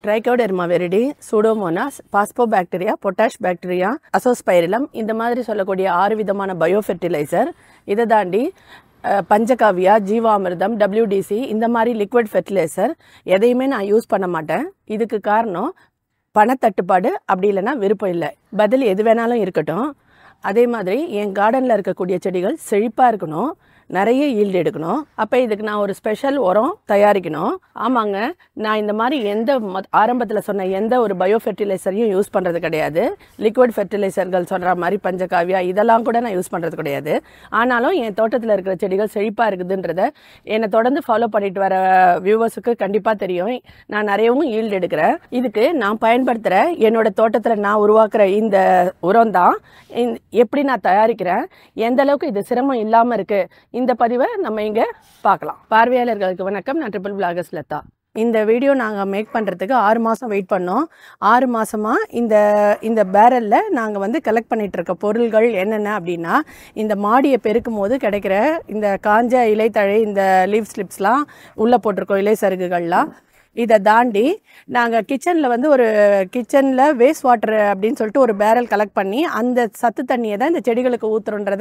Trichoderma viride pseudomonas phospho bacteria potash bacteria azospirillum இந்த மாதிரி சொல்லக்கூடிய ஆறு விதமான பயோ ஃபெர்டிலைசர் இதை தாண்டி அஹ், பஞ்சகாவியா ஜீவாமிர்தம் டபிள்யூடிசி இந்த மாதிரி லிக்விட் ஃபெர்டிலைசர் எதையுமே நான் யூஸ் பண்ண மாட்டேன் இதுக்கு காரணம் பணத்தட்டுப்பாடு அப்படி இல்லைன்னா விருப்பம் இல்லை பதில் எது வேணாலும் இருக்கட்டும் அதே மாதிரி என் கார்டனில் இருக்கக்கூடிய செடிகள் செழிப்பாக இருக்கணும் நிறைய ஈல்டு எடுக்கணும் அப்போ இதுக்கு நான் ஒரு ஸ்பெஷல் உரம் தயாரிக்கணும் ஆமாங்க நான் இந்த மாதிரி எந்த ஆரம்பத்தில் சொன்ன எந்த ஒரு பயோ ஃபெர்டிலைசரையும் யூஸ் பண்ணுறது கிடையாது லிக்விட் ஃபெர்டிலைசர்கள் சொல்கிற மாதிரி பஞ்சகாவியா இதெல்லாம் கூட நான் யூஸ் பண்ணுறது கிடையாது ஆனாலும் என் தோட்டத்தில் இருக்கிற செடிகள் செழிப்பாக இருக்குதுன்றத என்னை தொடர்ந்து ஃபாலோ பண்ணிட்டு வர வியூவர்ஸுக்கு கண்டிப்பாக தெரியும் நான் நிறையவும் ஈல்டு எடுக்கிறேன் இதுக்கு நான் பயன்படுத்துகிற என்னோட தோட்டத்தில் நான் உருவாக்குற இந்த உரம் தான் எப்படி நான் தயாரிக்கிறேன் எந்த அளவுக்கு இது சிரமம் இல்லாமல் இருக்குது இந்த பதிவை நம்ம இங்கே பார்க்கலாம் பார்வையாளர்களுக்கு வணக்கம் நான் ட்ரிபிள் பிளாகஸ் லதா இந்த வீடியோ நாங்கள் மேக் பண்ணுறதுக்கு ஆறு மாதம் வெயிட் பண்ணோம் ஆறு மாதமாக இந்த இந்த பேரலில் நாங்கள் வந்து கலெக்ட் பண்ணிட்டு இருக்க பொருள்கள் என்னென்ன அப்படின்னா இந்த மாடியை பெருக்கும் போது கிடைக்கிற இந்த காஞ்ச இலைத்தழை இந்த லீவ் ஸ்லிப்ஸ்லாம் உள்ளே போட்டிருக்கோம் இலை சருகுகள்லாம் இதை தாண்டி நாங்கள் கிச்சனில் வந்து ஒரு கிச்சனில் வேஸ்ட் வாட்டர் அப்படின்னு சொல்லிட்டு ஒரு பேரல் கலெக்ட் பண்ணி அந்த சத்து தண்ணியை தான் இந்த செடிகளுக்கு ஊற்றுறன்றத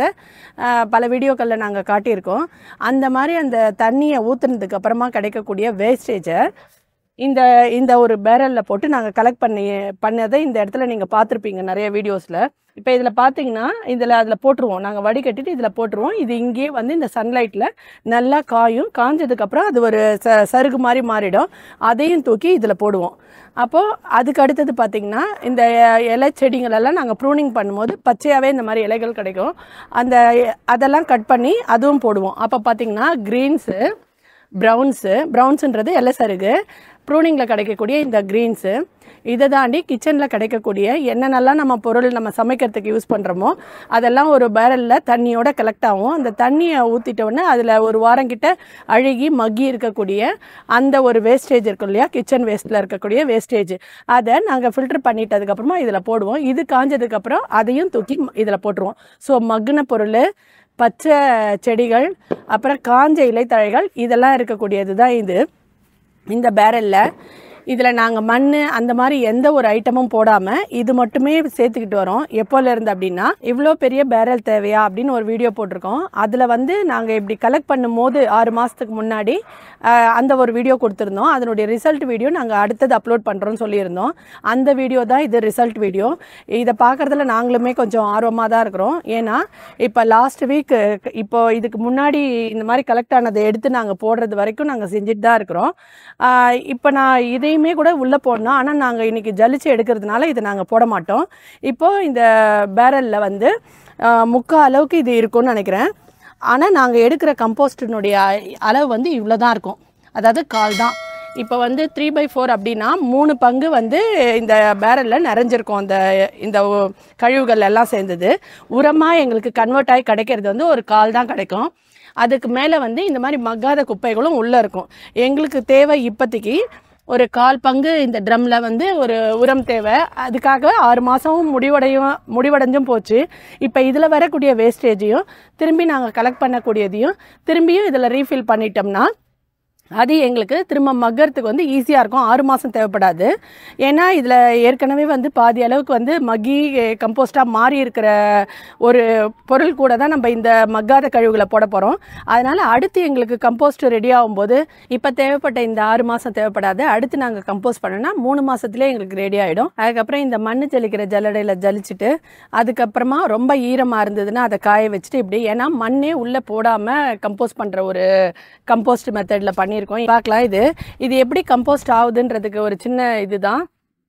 பல வீடியோக்களில் நாங்கள் காட்டியிருக்கோம் அந்த மாதிரி அந்த தண்ணியை ஊற்றுனதுக்கு அப்புறமா கிடைக்கக்கூடிய வேஸ்டேஜை இந்த இந்த ஒரு பேரலில் போட்டு நாங்கள் கலெக்ட் பண்ணி பண்ணதை இந்த இடத்துல நீங்கள் பார்த்துருப்பீங்க நிறைய வீடியோஸில் இப்போ இதில் பார்த்தீங்கன்னா இதில் அதில் போட்டுருவோம் நாங்கள் வடிகட்டிட்டு இதில் போட்டுருவோம் இது இங்கேயே வந்து இந்த சன்லைட்டில் நல்லா காயும் காஞ்சதுக்கப்புறம் அது ஒரு ச சருகு மாதிரி மாறிடும் அதையும் தூக்கி இதில் போடுவோம் அப்போது அதுக்கு அடுத்தது பார்த்திங்கன்னா இந்த இலை செடிங்களெல்லாம் நாங்கள் ப்ரூனிங் பண்ணும்போது பச்சையாகவே இந்த மாதிரி இலைகள் கிடைக்கும் அந்த அதெல்லாம் கட் பண்ணி அதுவும் போடுவோம் அப்போ பார்த்திங்கன்னா க்ரீன்ஸு ப்ரௌன்ஸு ப்ரௌன்ஸுன்றது எல்லை சருகு ப்ரூனிங்கில் கிடைக்கக்கூடிய இந்த க்ரீன்ஸு இதை தாண்டி கிச்சனில் கிடைக்கக்கூடிய என்னென்னலாம் நம்ம பொருள் நம்ம சமைக்கிறதுக்கு யூஸ் பண்ணுறோமோ அதெல்லாம் ஒரு பேரலில் தண்ணியோட கலெக்ட் ஆகும் அந்த தண்ணியை ஊற்றிட்டோன்னே அதில் ஒரு வாரம் கிட்ட அழுகி மக்கி இருக்கக்கூடிய அந்த ஒரு வேஸ்டேஜ் இருக்கும் இல்லையா கிச்சன் வேஸ்ட்டில் இருக்கக்கூடிய வேஸ்டேஜ் அதை நாங்கள் ஃபில்டர் பண்ணிட்டதுக்கப்புறமா இதில் போடுவோம் இது காஞ்சதுக்கப்புறம் அதையும் தூக்கி இதில் போட்டுருவோம் ஸோ மக்குன பொருள் பச்சை செடிகள் அப்புறம் காஞ்ச இலைத்தழைகள் இதெல்லாம் இருக்கக்கூடியது தான் இது இந்த பேரலில் இதில் நாங்கள் மண் அந்த மாதிரி எந்த ஒரு ஐட்டமும் போடாமல் இது மட்டுமே சேர்த்துக்கிட்டு வரோம் எப்போலேருந்து அப்படின்னா இவ்வளோ பெரிய பேரல் தேவையா அப்படின்னு ஒரு வீடியோ போட்டிருக்கோம் அதில் வந்து நாங்கள் இப்படி கலெக்ட் பண்ணும்போது ஆறு மாதத்துக்கு முன்னாடி ஆஹ், அந்த ஒரு வீடியோ கொடுத்துருந்தோம் அதனுடைய ரிசல்ட் வீடியோ நாங்கள் அடுத்தது அப்லோட் பண்ணுறோம்னு சொல்லியிருந்தோம் அந்த வீடியோ தான் இது ரிசல்ட் வீடியோ இதை பார்க்குறதுல நாங்களுமே கொஞ்சம் ஆர்வமாக தான் இருக்கிறோம் ஏன்னா இப்போ லாஸ்ட் வீக் இப்போ இதுக்கு முன்னாடி இந்த மாதிரி கலெக்ட் ஆனதை எடுத்து நாங்கள் போடுறது வரைக்கும் நாங்கள் செஞ்சுட்டு தான் இருக்கிறோம் ஆஹ் இப்போ நான் இதையுமே கூட உள்ளே போடணும் ஆனால் நாங்கள் இன்றைக்கி ஜலிச்சு எடுக்கிறதுனால இதை நாங்கள் போட மாட்டோம் இப்போது இந்த பேரலில் வந்து ஆஹ் முக்கால் அளவுக்கு இது இருக்கும்னு நினைக்கிறேன் ஆனால் நாங்கள் எடுக்கிற கம்போஸ்டினுடைய அளவு வந்து இவ்வளோ தான் இருக்கும் அதாவது கால் தான் இப்போ வந்து த்ரீ பை ஃபோர் அப்படின்னா மூணு பங்கு வந்து இந்த பேரலில் நிறைஞ்சிருக்கும் அந்த இந்த ஒ- கழிவுகள் எல்லாம் சேர்ந்தது உரமாக எங்களுக்கு கன்வெர்ட் ஆகி கிடைக்கிறது வந்து ஒரு கால் தான் கிடைக்கும் அதுக்கு மேலே வந்து இந்த மாதிரி மக்காத குப்பைகளும் உள்ளே இருக்கும் எங்களுக்கு தேவை இப்போதைக்கு ஒரு கால் பங்கு இந்த ட்ரம்மில் வந்து ஒரு உரம் தேவை அதுக்காக ஆறு மாதமும் முடிவடையும் முடிவடைஞ்சும் போச்சு இப்போ இதில் வரக்கூடிய வேஸ்டேஜையும் திரும்பி நாங்கள் கலெக்ட் பண்ணக்கூடியதையும் திரும்பியும் இதில் ரீஃபில் பண்ணிட்டோம்னா அது எங்களுக்கு திரும்ப மக்கறதுக்கு வந்து ஈஸியாக இருக்கும் ஆறு மாதம் தேவைப்படாது ஏன்னா இதில் ஏற்கனவே வந்து பாதி அளவுக்கு வந்து மக்கி கம்போஸ்டாக மாறி இருக்கிற ஒரு பொருள் கூட தான் நம்ம இந்த மக்காத கழிவுகளை போட போகிறோம் அதனால் அடுத்து எங்களுக்கு கம்போஸ்ட் ரெடி ஆகும்போது இப்போ தேவைப்பட்ட இந்த ஆறு மாதம் தேவைப்படாது அடுத்து நாங்கள் கம்போஸ்ட் பண்ணோன்னா மூணு மாதத்துலேயே எங்களுக்கு ரெடி ஆகிடும் அதுக்கப்புறம் இந்த மண் ஜலிக்கிற ஜல்லடையில் ஜலிச்சுட்டு அதுக்கப்புறமா ரொம்ப ஈரமாக இருந்ததுன்னா அதை காய வச்சுட்டு இப்படி ஏன்னா மண்ணே உள்ளே போடாமல் கம்போஸ்ட் பண்ணுற ஒரு கம்போஸ்ட் மெத்தடில் பண்ணியிருக்கோம் பார்க்கலாம் இது இது எப்படி கம்போஸ்ட் ஆகுதுன்றதுக்கு ஒரு சின்ன இதுதான்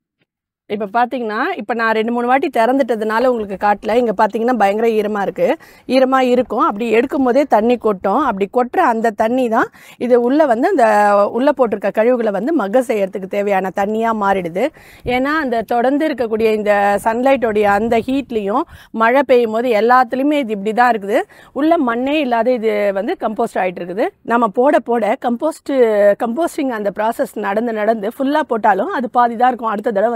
இப்போ பார்த்தீங்கன்னா இப்போ நான் ரெண்டு மூணு வாட்டி திறந்துட்டதுனால உங்களுக்கு காட்டல இங்கே பார்த்தீங்கன்னா பயங்கர ஈரமாக இருக்குது ஈரமாக இருக்கும் அப்படி எடுக்கும் போதே தண்ணி கொட்டும் அப்படி கொட்டுற அந்த தண்ணி தான் இது உள்ளே வந்து அந்த உள்ளே போட்டிருக்க கழிவுகளை வந்து மக்க செய்யறதுக்கு தேவையான தண்ணியாக மாறிடுது ஏன்னா அந்த தொடர்ந்து இருக்கக்கூடிய இந்த சன்லைட்டோடைய அந்த ஹீட்லேயும் மழை பெய்யும் போது எல்லாத்துலேயுமே இது இப்படி தான் இருக்குது உள்ள மண்ணே இல்லாத இது வந்து கம்போஸ்ட் ஆகிட்டு இருக்குது நம்ம போட போட கம்போஸ்ட் கம்போஸ்டிங் அந்த ப்ராசஸ் நடந்து நடந்து ஃபுல்லாக போட்டாலும் அது பாதி தான் இருக்கும் அடுத்த தடவை வந்து திறக்கும்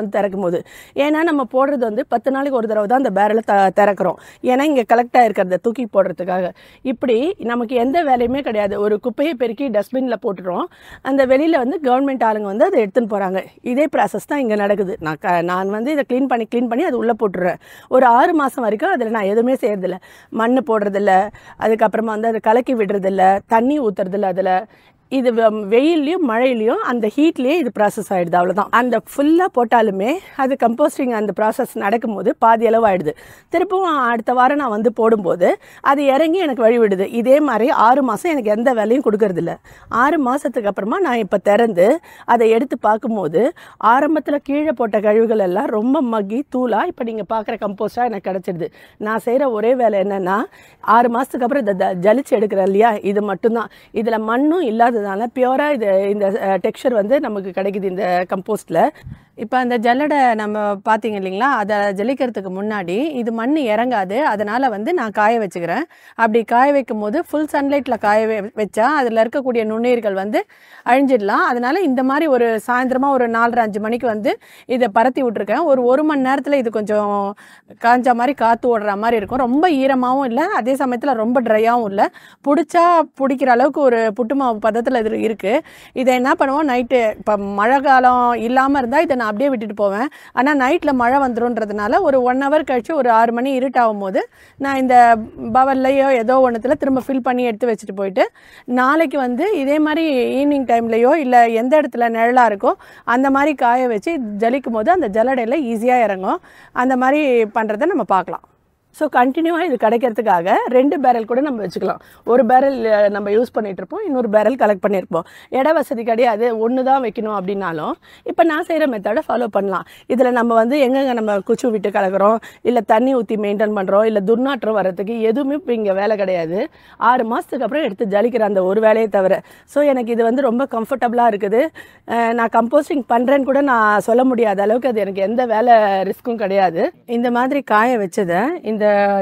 திறக்கும் போது ஏன்னா நம்ம போடுறது வந்து பத்து நாளைக்கு ஒரு தடவை தான் அந்த பேரலை த திறக்கிறோம் ஏன்னா இங்கே கலெக்ட் ஆகிருக்கிறத தூக்கி போடுறதுக்காக இப்படி நமக்கு எந்த வேலையுமே கிடையாது ஒரு குப்பையை பெருக்கி டஸ்ட்பினில் போட்டுடுறோம் அந்த வெளியில் வந்து கவர்மெண்ட் ஆளுங்க வந்து அதை எடுத்துன்னு போகிறாங்க இதே ப்ராசஸ் தான் இங்கே நடக்குது நான் க நான் வந்து இதை க்ளீன் பண்ணி க்ளீன் பண்ணி அது உள்ளே போட்டுடுறேன் ஒரு ஆறு மாதம் வரைக்கும் அதில் நான் எதுவுமே செய்யறதில்ல மண் போடுறதில்ல அதுக்கப்புறமா வந்து அதை கலக்கி விடுறதில்ல தண்ணி ஊற்றுறதில்ல அதில் இது வெ- வெயில்லையும் மழையிலையும் அந்த ஹீட்லேயே இது ப்ராசஸ் ஆகிடுது அவ்வளோதான் அந்த ஃபுல்லாக போட்டாலுமே அது கம்போஸ்டிங் அந்த ப்ராசஸ் நடக்கும்போது பாதி அளவு ஆயிடுது திருப்பவும் அடுத்த வாரம் நான் வந்து போடும்போது அது இறங்கி எனக்கு வழி விடுது இதே மாதிரி ஆறு மாதம் எனக்கு எந்த வேலையும் கொடுக்கறதில்ல ஆறு மாதத்துக்கு அப்புறமா நான் இப்போ திறந்து அதை எடுத்து பார்க்கும்போது ஆரம்பத்தில் கீழே போட்ட கழிவுகள் எல்லாம் ரொம்ப மக்கி தூளாக இப்போ நீங்கள் பார்க்குற கம்போஸ்டாக எனக்கு கிடச்சிடுது நான் செய்கிற ஒரே வேலை என்னென்னா ஆறு மாதத்துக்கு அப்புறம் இதை த- ஜலிச்சு எடுக்கிறேன் இல்லையா இது மட்டும்தான் இதில் மண்ணும் இல்லாததுனால பியூராக இது இந்த டெக்ஸ்சர் வந்து நமக்கு கிடைக்குது இந்த கம்போஸ்டில் இப்போ அந்த ஜல்லடை நம்ம பார்த்தீங்க இல்லைங்களா அதை ஜலிக்கிறதுக்கு முன்னாடி இது மண் இறங்காது அதனால் வந்து நான் காய வச்சுக்கிறேன் அப்படி காய வைக்கும் போது ஃபுல் சன்லைட்டில் காய வெ- வச்சா அதில் இருக்கக்கூடிய நுண்ணுயிர்கள் வந்து அழிஞ்சிடலாம் அதனால் இந்த மாதிரி ஒரு சாயந்தரமாக ஒரு நாலரை அஞ்சு மணிக்கு வந்து இதை பரத்தி விட்ருக்கேன் ஒரு ஒரு மணி நேரத்தில் இது கொஞ்சம் காஞ்ச மாதிரி காற்று ஓடுற மாதிரி இருக்கும் ரொம்ப ஈரமாகவும் இல்லை அதே சமயத்தில் ரொம்ப ட்ரையாகவும் இல்லை பிடிச்சா பிடிக்கிற அளவுக்கு ஒரு புட்டு மாவு பதத்தில் இது இருக்குது இதை என்ன பண்ணுவோம் நைட்டு இப்போ மழை காலம் இல்லாமல் இருந்தால் இதை நான் அப்படியே விட்டுட்டு போவேன் ஆனால் நைட்டில் மழை வந்துருன்றதுனால ஒரு ஒன் ஹவர் கழிச்சு ஒரு ஆறு மணி இருட்டாகும் போது நான் இந்த பவல்லையோ ஏதோ ஒன்றுத்தில் திரும்ப ஃபில் பண்ணி எடுத்து வச்சுட்டு போயிட்டு நாளைக்கு வந்து இதே மாதிரி ஈவினிங் டைம்லையோ இல்லை எந்த இடத்துல நிழலாக இருக்கோ அந்த மாதிரி காய வச்சு ஜலிக்கும் போது அந்த ஜல்லடையில் ஈஸியாக இறங்கும் அந்த மாதிரி பண்ணுறதை நம்ம பார்க்கலாம் ஸோ கண்டினியூவாக இது கிடைக்கிறதுக்காக ரெண்டு பேரல் கூட நம்ம வச்சுக்கலாம் ஒரு பேரல் நம்ம யூஸ் பண்ணிட்டு இருப்போம் இன்னொரு பேரல் கலெக்ட் பண்ணியிருப்போம் இட வசதி கிடையாது ஒன்று தான் வைக்கணும் அப்படின்னாலும் இப்போ நான் செய்கிற மெத்தடை ஃபாலோ பண்ணலாம் இதில் நம்ம வந்து எங்கெங்கே நம்ம குச்சி விட்டு கலக்கிறோம் இல்லை தண்ணி ஊற்றி மெயின்டைன் பண்ணுறோம் இல்லை துர்நாற்றம் வர்றதுக்கு எதுவுமே இப்போ இங்கே வேலை கிடையாது ஆறு மாதத்துக்கு அப்புறம் எடுத்து ஜலிக்கிற அந்த ஒரு வேலையை தவிர ஸோ எனக்கு இது வந்து ரொம்ப கம்ஃபர்டபுளாக இருக்குது அஹ் நான் கம்போஸ்டிங் பண்ணுறேன்னு கூட நான் சொல்ல முடியாத அளவுக்கு அது எனக்கு எந்த வேலை ரிஸ்க்கும் கிடையாது இந்த மாதிரி காய வச்சதை இந்த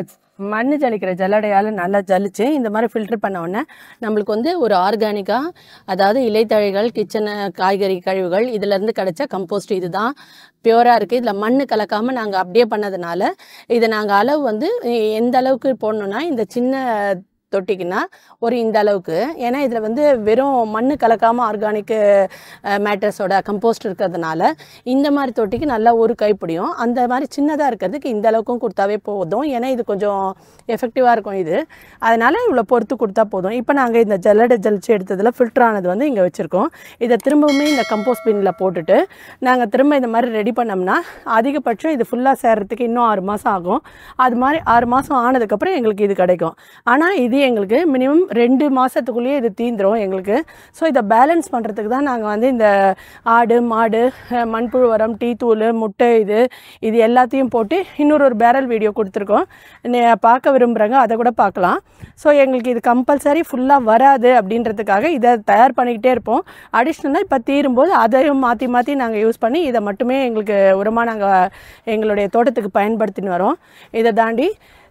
மண் ஜலிக்கிற ஜல்லடையால் நல்லா ஜலிச்சு இந்த மாதிரி ஃபில்டர் பண்ண உடனே நம்மளுக்கு வந்து ஒரு ஆர்கானிக்காக அதாவது இலைத்தழைகள் கிச்சனை காய்கறி கழிவுகள் இதுலேருந்து கிடைச்ச கம்போஸ்ட் இதுதான் பியூராக இருக்குது இதில் மண் கலக்காமல் நாங்கள் அப்படியே பண்ணதுனால இதை நாங்கள் அளவு வந்து எ- எந்த அளவுக்கு போடணுன்னா இந்த சின்ன தொட்டிக்குன்னா ஒரு இந்த அளவுக்கு ஏன்னா இதில் வந்து வெறும் மண் கலக்காமல் ஆர்கானிக் மேட்டர்ஸோட கம்போஸ்ட் இருக்கிறதுனால இந்த மாதிரி தொட்டிக்கு நல்லா ஒரு கைப்பிடியும் அந்த மாதிரி சின்னதாக இருக்கிறதுக்கு இந்த அளவுக்கும் கொடுத்தாவே போதும் ஏன்னா இது கொஞ்சம் எஃபெக்டிவாக இருக்கும் இது அதனால் இவ்வளோ பொறுத்து கொடுத்தா போதும் இப்போ நாங்கள் இந்த ஜல்லடை ஜலிச்சு எடுத்ததில் ஃபில்டர் ஆனது வந்து இங்கே வச்சுருக்கோம் இதை திரும்பவுமே இந்த கம்போஸ்ட் பின்னில் போட்டுட்டு நாங்கள் திரும்ப இந்த மாதிரி ரெடி பண்ணோம்னா அதிகபட்சம் இது ஃபுல்லாக சேர்றதுக்கு இன்னும் ஆறு மாதம் ஆகும் அது மாதிரி ஆறு மாதம் ஆனதுக்கப்புறம் எங்களுக்கு இது கிடைக்கும் ஆனால் இது எங்களுக்கு மினிமம் ரெண்டு மாதத்துக்குள்ளேயே இது தீந்துரும் எங்களுக்கு ஸோ இதை பேலன்ஸ் பண்ணுறதுக்கு தான் நாங்கள் வந்து இந்த ஆடு மாடு அஹ், மண்புழு உரம் டீ தூள் முட்டை இது இது எல்லாத்தையும் போட்டு இன்னொரு ஒரு பேரல் வீடியோ கொடுத்துருக்கோம் நே- பார்க்க விரும்புகிறவங்க அதை கூட பார்க்கலாம் ஸோ எங்களுக்கு இது கம்பல்சரி ஃபுல்லாக வராது அப்படின்றதுக்காக இதை தயார் பண்ணிக்கிட்டே இருப்போம் அடிஷ்னலாக இப்போ தீரும்போது அதையும் மாற்றி மாற்றி நாங்கள் யூஸ் பண்ணி இதை மட்டுமே எங்களுக்கு உரமாக நாங்கள் எங்களுடைய தோட்டத்துக்கு பயன்படுத்தின்னு வரோம் இதை தாண்டி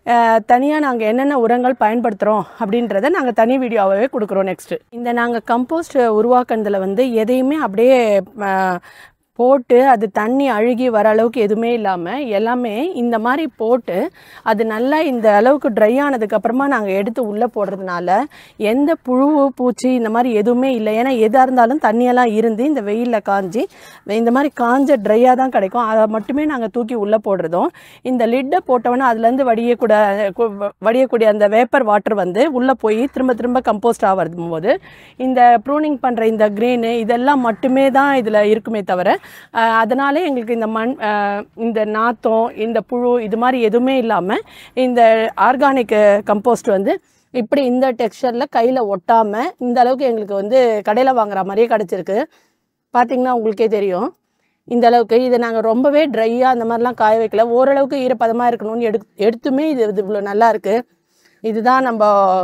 தனியாக நாங்கள் என்னென்ன உரங்கள் பயன்படுத்துகிறோம் அப்படின்றத நாங்கள் தனி வீடியோவாகவே கொடுக்குறோம் நெக்ஸ்ட்டு இந்த நாங்கள் கம்போஸ்ட் உருவாக்குனதில் வந்து எதையுமே அப்படியே அஹ், போட்டு அது தண்ணி அழுகி வர அளவுக்கு எதுவுமே இல்லாமல் எல்லாமே இந்த மாதிரி போட்டு அது நல்லா இந்த அளவுக்கு ட்ரை ஆனதுக்கப்புறமா நாங்கள் எடுத்து உள்ளே போடுறதுனால எந்த புழு பூச்சி இந்த மாதிரி எதுவுமே இல்லை ஏன்னா எதாக இருந்தாலும் தண்ணியெல்லாம் இருந்து இந்த வெயிலில் காஞ்சி இந்த மாதிரி காஞ்ச ட்ரையாக தான் கிடைக்கும் அதை மட்டுமே நாங்கள் தூக்கி உள்ளே போடுறதும் இந்த லிட்டை போட்டோன்னா அதுலேருந்து வடியக்கூட கு- வடியக்கூடிய அந்த வேப்பர் வாட்டர் வந்து உள்ளே போய் திரும்ப திரும்ப கம்போஸ்ட் ஆகிறது போது இந்த ப்ரூனிங் பண்ணுற இந்த கிரீனு இதெல்லாம் மட்டுமே தான் இதில் இருக்குமே தவிர அஹ், அதனாலே எங்களுக்கு இந்த மண் அஹ், இந்த நாத்தம் இந்த புழு இது மாதிரி எதுவுமே இல்லாமல் இந்த ஆர்கானிக் கம்போஸ்ட் வந்து இப்படி இந்த டெக்ஸ்சரில் கையில் ஒட்டாமல் இந்த அளவுக்கு எங்களுக்கு வந்து கடையில் வாங்குற மாதிரியே கிடச்சிருக்கு பார்த்தீங்கன்னா உங்களுக்கே தெரியும் இந்த அளவுக்கு இதை நாங்கள் ரொம்பவே ட்ரையாக அந்த மாதிரிலாம் காய வைக்கல ஓரளவுக்கு ஈரப்பதமாக இருக்கணும்னு எடு எடுத்துமே இது இது இவ்வளோ நல்லா இருக்குது இதுதான் நம்ம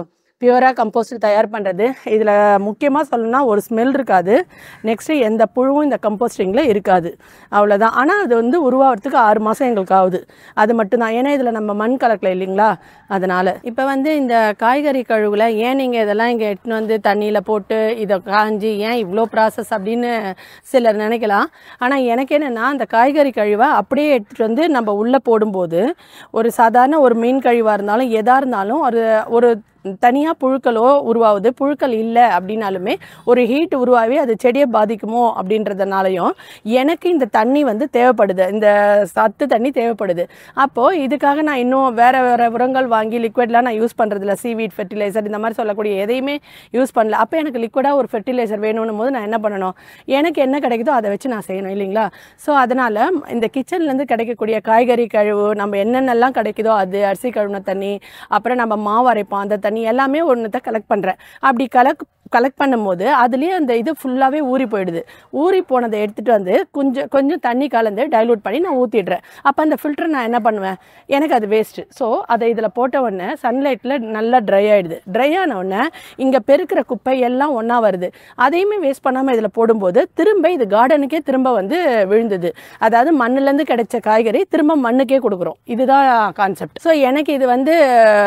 பியூராக கம்போஸ்ட் தயார் பண்ணுறது இதில் முக்கியமாக சொல்லணும்னா ஒரு ஸ்மெல் இருக்காது நெக்ஸ்ட்டு எந்த புழுவும் இந்த கம்போஸ்டிங்கில் இருக்காது அவ்வளோதான் ஆனால் அது வந்து உருவாகிறதுக்கு ஆறு மாதம் எங்களுக்கு ஆகுது அது மட்டும்தான் ஏன்னா இதில் நம்ம மண் கலக்கல இல்லைங்களா அதனால் இப்போ வந்து இந்த காய்கறி கழுவில் ஏன் நீங்கள் இதெல்லாம் இங்கே எடுத்துன்னு வந்து தண்ணியில் போட்டு இதை காஞ்சி ஏன் இவ்வளோ ப்ராசஸ் அப்படின்னு சிலர் நினைக்கலாம் ஆனால் எனக்கு என்னென்னா அந்த காய்கறி கழிவை அப்படியே எடுத்துகிட்டு வந்து நம்ம உள்ளே போடும்போது ஒரு சாதாரண ஒரு மீன் கழிவாக இருந்தாலும் எதாக இருந்தாலும் ஒரு ஒரு தனியாக புழுக்களோ உருவாகுது புழுக்கள் இல்லை அப்படின்னாலுமே ஒரு ஹீட் உருவாகி அது செடியை பாதிக்குமோ அப்படின்றதுனாலையும் எனக்கு இந்த தண்ணி வந்து தேவைப்படுது இந்த சத்து தண்ணி தேவைப்படுது அப்போது இதுக்காக நான் இன்னும் வேறு வேறு உரங்கள் வாங்கி லிக்விட்லாம் நான் யூஸ் பண்ணுறதில்ல சீவீட் ஃபெர்டிலைசர் இந்த மாதிரி சொல்லக்கூடிய எதையுமே யூஸ் பண்ணல அப்போ எனக்கு லிக்விடாக ஒரு ஃபெர்டிலைசர் வேணும்னும் போது நான் என்ன பண்ணணும் எனக்கு என்ன கிடைக்குதோ அதை வச்சு நான் செய்யணும் இல்லைங்களா ஸோ அதனால் இந்த கிச்சன்லேருந்து கிடைக்கக்கூடிய காய்கறி கழிவு நம்ம என்னென்னலாம் கிடைக்குதோ அது அரிசி கழுவின தண்ணி அப்புறம் நம்ம மாவு அரைப்போம் அந்த தண்ணி எல்லாமே ஒன்றுத்த கலெக்ட் பண்ணுறேன் அப்படி கலெக்ட் கலெக்ட் பண்ணும்போது அதுலேயே அந்த இது ஃபுல்லாகவே ஊறி போயிடுது ஊறி போனதை எடுத்துகிட்டு வந்து கொஞ்சம் கொஞ்சம் தண்ணி கலந்து டைலூட் பண்ணி நான் ஊற்றிடுறேன் அப்போ அந்த ஃபில்டர் நான் என்ன பண்ணுவேன் எனக்கு அது வேஸ்ட்டு ஸோ அதை இதில் போட்ட உடனே சன்லைட்டில் நல்லா ட்ரை ஆகிடுது ட்ரை ஆன உடனே இங்கே பெருக்கிற குப்பை எல்லாம் ஒன்றா வருது அதையுமே வேஸ்ட் பண்ணாமல் இதில் போடும்போது திரும்ப இது கார்டனுக்கே திரும்ப வந்து விழுந்தது அதாவது மண்ணுலேருந்து கிடைச்ச காய்கறி திரும்ப மண்ணுக்கே கொடுக்குறோம் இதுதான் கான்செப்ட் ஸோ எனக்கு இது வந்து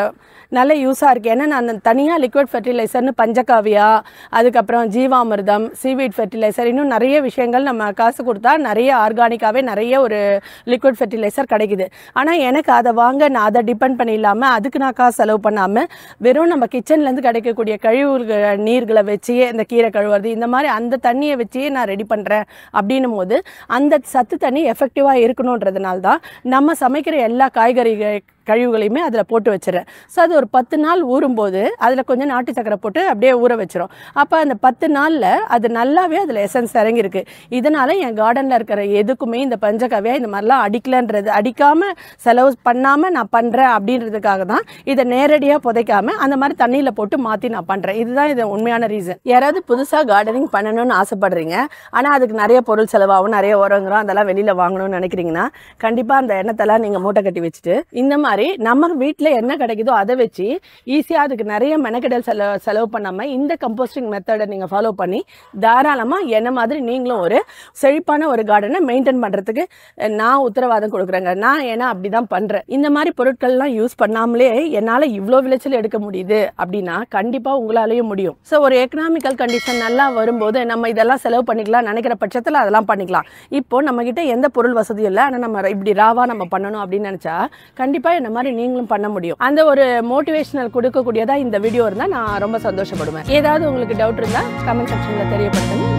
நல்ல யூஸாக இருக்குது ஏன்னா நான் தனியாக லிக்விட் ஃபெர்டிலைசர்னு பஞ்சகாவியா அதுக்கப்புறம் ஜீவாமிர்தம் சீவீட் ஃபெர்டிலைசர் இன்னும் நிறைய விஷயங்கள் நம்ம காசு கொடுத்தா நிறைய ஆர்கானிக்காகவே நிறைய ஒரு லிக்விட் ஃபெர்டிலைசர் கிடைக்குது ஆனால் எனக்கு அதை வாங்க நான் அதை டிபெண்ட் பண்ணி இல்லாமல் அதுக்கு நான் காசு செலவு பண்ணாமல் வெறும் நம்ம கிச்சன்லேருந்து கிடைக்கக்கூடிய கழிவுகள் நீர்களை வச்சு இந்த கீரை கழுவுறது இந்த மாதிரி அந்த தண்ணியை வச்சே நான் ரெடி பண்ணுறேன் அப்படின்னும் போது அந்த சத்து தண்ணி எஃபெக்டிவாக இருக்கணுன்றதுனால தான் நம்ம சமைக்கிற எல்லா காய்கறி கழிவுகளையுமே அதில் போட்டு வச்சிடறேன் ஸோ அது ஒரு பத்து நாள் ஊறும்போது அதில் கொஞ்சம் நாட்டு சக்கரை போட்டு அப்படியே ஊற வச்சிரும் அப்போ அந்த பத்து நாளில் அது நல்லாவே அதில் எசன்ஸ் இறங்கியிருக்கு இதனால் என் கார்டனில் இருக்கிற எதுக்குமே இந்த பஞ்சகவியா இந்த மாதிரிலாம் அடிக்கலன்றது அடிக்காமல் செலவு பண்ணாமல் நான் பண்ணுறேன் அப்படின்றதுக்காக தான் இதை நேரடியாக புதைக்காம அந்த மாதிரி தண்ணியில் போட்டு மாற்றி நான் பண்ணுறேன் இதுதான் இது உண்மையான ரீசன் யாராவது புதுசாக கார்டனிங் பண்ணணும்னு ஆசைப்படுறீங்க ஆனால் அதுக்கு நிறைய பொருள் செலவாகும் நிறைய உரங்குறோம் அதெல்லாம் வெளியில் வாங்கணும்னு நினைக்கிறீங்கன்னா கண்டிப்பாக அந்த எண்ணத்தெல்லாம் நீங்கள் மூட்டை கட்டி வச்சுட்டு இந்த மாதிரி நம்ம வீட்டில் என்ன கிடைக்குதோ அதை வச்சு ஈஸியாக அதுக்கு நிறைய மெனக்கெடல் செலவு செலவு பண்ணாமல் இந்த கம்போஸ்டிங் மெத்தடை நீங்கள் ஃபாலோ பண்ணி தாராளமாக என்ன மாதிரி நீங்களும் ஒரு செழிப்பான ஒரு கார்டனை மெயின்டைன் பண்ணுறதுக்கு நான் உத்தரவாதம் கொடுக்குறேங்க நான் ஏன்னா அப்படி தான் பண்ணுறேன் இந்த மாதிரி பொருட்கள்லாம் யூஸ் பண்ணாமலே என்னால் இவ்வளோ விளைச்சல் எடுக்க முடியுது அப்படின்னா கண்டிப்பாக உங்களாலேயும் முடியும் ஸோ ஒரு எக்கனாமிக்கல் கண்டிஷன் நல்லா வரும்போது நம்ம இதெல்லாம் செலவு பண்ணிக்கலாம் நினைக்கிற பட்சத்தில் அதெல்லாம் பண்ணிக்கலாம் இப்போ நம்மக்கிட்ட எந்த பொருள் வசதியும் இல்லை ஆனால் நம்ம இப்படி ராவா நம்ம பண்ணணும் அப்படின்னு நினச்சா கண்டிப்பாக இந்த மாதிரி நீங்களும் பண்ண முடியும் அந்த ஒரு மோட்டிவேஷனல் கொடுக்கக்கூடியதா இந்த வீடியோ இருந்தால் நான் ரொம்ப சந்தோஷப்படுவேன் ஏதாவது உங்களுக்கு டவுட் இருந்தால் கமெண்ட் செக்ஷனில் தெரியப்படுத்துங்க